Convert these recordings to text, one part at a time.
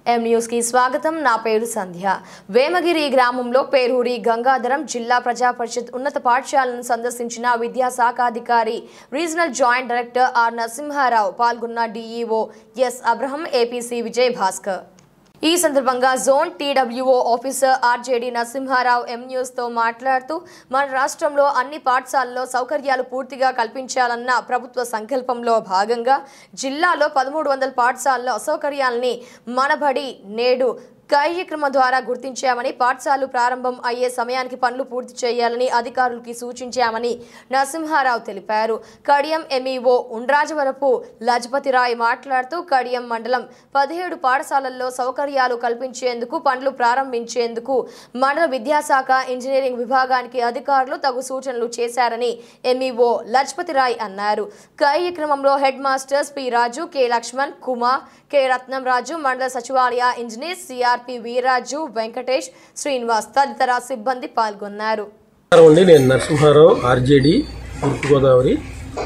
M news కి స్వాగతం నా పేరు సంధ్య వేమగిరి గ్రామంలో పేరూరి గంగాధరం జిల్లా ప్రజా పరిషత్ ఉన్నత పాఠశాలను సందర్శించిన విద్యాశాఖాధికారి regional joint director R Narasimha Rao పాల్గొన్న DEO S Abraham APC Vijay Bhaskar ఈ సందర్భంగా zone TWO officer RJD Narasimha Rao M news తో మాట్లాడుతూ మన రాష్ట్రంలో అన్ని పాఠశాలల్లో సౌకర్యాలు పూర్తిగా కల్పించాలన్న ప్రభుత్వ సంకల్పంలో భాగంగా జిల్లాలో పదమూడు వందల పాఠశాలలో అసౌకర్యాలని మనబడి నేడు కార్యక్రమం ద్వారా గుర్తించామని పాఠశాలలు ప్రారంభం అయ్యే సమయానికి పనులు పూర్తి చేయాలని అధికారులకి సూచించామని నరసింహారావు తెలిపారు కడియం ఎంఈఓ ఉండ్రాజవరపు లజపతిరాయ్ మాట్లాడుతూ కడియం మండలం పదిహేడు పాఠశాలల్లో సౌకర్యాలు కల్పించేందుకు పనులు ప్రారంభించేందుకు మండల విద్యాశాఖ ఇంజనీరింగ్ విభాగానికి అధికారులు తగు సూచనలు చేశారని ఎంఈఓ లజపతిరాయ్ అన్నారు కార్యక్రమంలో head masters P Raju K Lakshman Kumar K Ratnam Raju మండల సచివాలయ ఇంజనీర్ సిఆర్పి వీరాజు వెంకటేష్ శ్రీనివాస్ తదితర సిబ్బంది పాల్గొన్నారు నమస్కారం అండి నేను నరసింహారావు ఆర్జేడి తూర్పుగోదావరి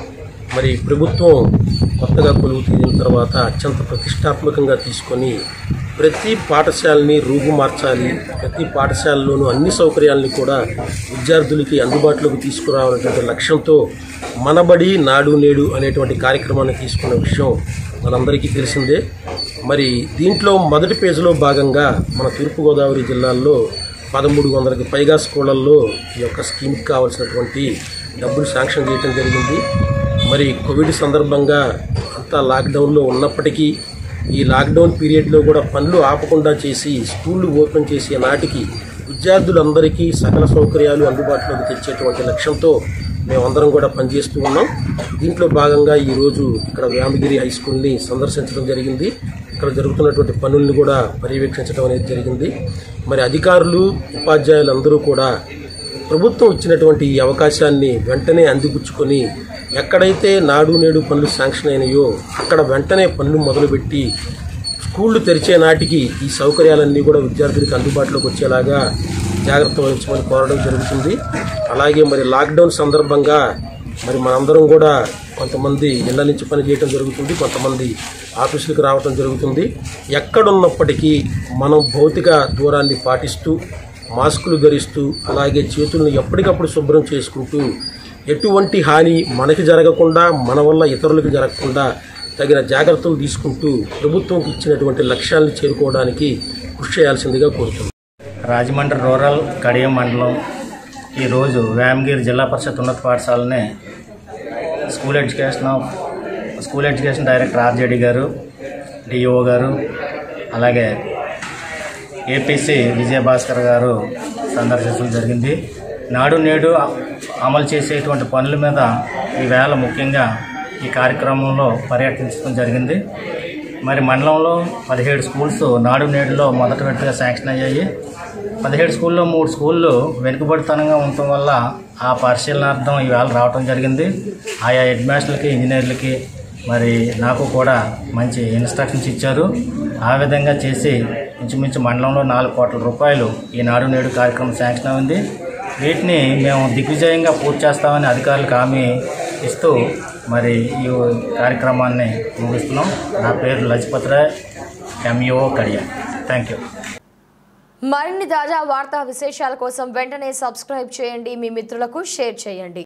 మరి ప్రభుత్వం కొత్తగా కొలువు తీరిన తర్వాత అత్యంత ప్రతిష్టాత్మకంగా తీసుకొని ప్రతి పాఠశాలని రూపు మార్చాలి ప్రతి పాఠశాలలోనూ అన్ని సౌకర్యాలని కూడా విద్యార్థులకి అందుబాటులోకి తీసుకురావాలనేటువంటి లక్ష్యంతో మనబడి నాడు నేడు అనేటువంటి కార్యక్రమాన్ని తీసుకున్న విషయం మనందరికీ తెలిసిందే మరి దీంట్లో మొదటి పేజీలో భాగంగా మన తూర్పుగోదావరి జిల్లాలో పదమూడు వందలకి పైగా స్కూళ్ళల్లో ఈ యొక్క స్కీమ్కి కావాల్సినటువంటి డబ్బులు శాంక్షన్ చేయడం జరిగింది మరి కోవిడ్ సందర్భంగా అంతా లాక్డౌన్లో ఉన్నప్పటికీ ఈ లాక్డౌన్ పీరియడ్లో కూడా పనులు ఆపకుండా చేసి స్కూళ్ళు ఓపెన్ చేసే నాటికి విద్యార్థులందరికీ సకల సౌకర్యాలు అందుబాటులోకి తెచ్చేటువంటి లక్ష్యంతో మేమందరం కూడా పనిచేస్తూ ఉన్నాం దీంట్లో భాగంగా ఈరోజు ఇక్కడ వ్యామగిరి హై స్కూల్ని సందర్శించడం జరిగింది ఇక్కడ జరుగుతున్నటువంటి పనుల్ని కూడా పర్యవేక్షించడం అనేది జరిగింది మరి అధికారులు ఉపాధ్యాయులు అందరూ కూడా ప్రభుత్వం ఇచ్చినటువంటి ఈ అవకాశాన్ని వెంటనే అందిపుచ్చుకొని ఎక్కడైతే నాడు నేడు పనులు శాంక్షన్ అయినాయో అక్కడ వెంటనే పనులు మొదలుపెట్టి స్కూళ్ళు తెరిచే నాటికి ఈ సౌకర్యాలన్నీ కూడా విద్యార్థులకు అందుబాటులోకి వచ్చేలాగా జాగ్రత్త వహించమని కోరడం జరుగుతుంది అలాగే మరి లాక్డౌన్ సందర్భంగా మరి మనందరం కూడా కొంతమంది ఇళ్ల నుంచి పని చేయడం జరుగుతుంది కొంతమంది ఆఫీసులకు రావడం జరుగుతుంది ఎక్కడున్నప్పటికీ మనం భౌతిక దూరాన్ని పాటిస్తూ మాస్కులు ధరిస్తూ అలాగే చేతులను ఎప్పటికప్పుడు శుభ్రం చేసుకుంటూ ఎటువంటి హాని మనకి జరగకుండా మన వల్ల ఇతరులకు జరగకుండా తగిన జాగ్రత్తలు తీసుకుంటూ ప్రభుత్వం ఇచ్చినటువంటి లక్ష్యాలను చేరుకోవడానికి కృషి చేయాల్సిందిగా కోరుతున్నాను రాజమండ్రి రూరల్ కడియం మండలం ఈరోజు వేమగిరి జిల్లా పరిషత్ ఉన్నత పాఠశాలని school education of school education director RJD గారు డిఓ గారు అలాగే ఏపీసీ విజయభాస్కర్ గారు సందర్శించడం జరిగింది నాడు నేడు అమలు చేసేటువంటి పనుల మీద ఈవేళ ముఖ్యంగా ఈ కార్యక్రమంలో పర్యటించడం జరిగింది మరి మండలంలో పదిహేడు స్కూల్స్ నాడు నేడులో మొదటి విడతగా శాంక్షన్ అయ్యాయి పదిహేడు స్కూల్లో మూడు స్కూళ్ళు వెనుకబడితనంగా ఉండటం వల్ల ఆ పరిశీలనార్థం ఈవేళ రావడం జరిగింది ఆయా హెడ్ మాస్టర్లకి ఇంజనీర్లకి మరి నాకు కూడా మంచి ఇన్స్ట్రక్షన్స్ ఇచ్చారు ఆ విధంగా చేసి ఇంచుమించు మండలంలో నాలుగు కోట్ల రూపాయలు ఈ నాడు నేడు కార్యక్రమం శాంక్షన్ అయింది వీటిని మేము దిగ్విజయంగా పూర్తి చేస్తామని అధికారులకు హామీ ఇస్తూ మరి ఈ కార్యక్రమాన్ని ముగిస్తున్నాం నా పేరు Lajapathi Rai MEO Kadiya thank you మరిన్ని తాజా వార్తా విశేషాల కోసం వెంటనే సబ్స్క్రైబ్ చేయండి మీ మిత్రులకు షేర్ చేయండి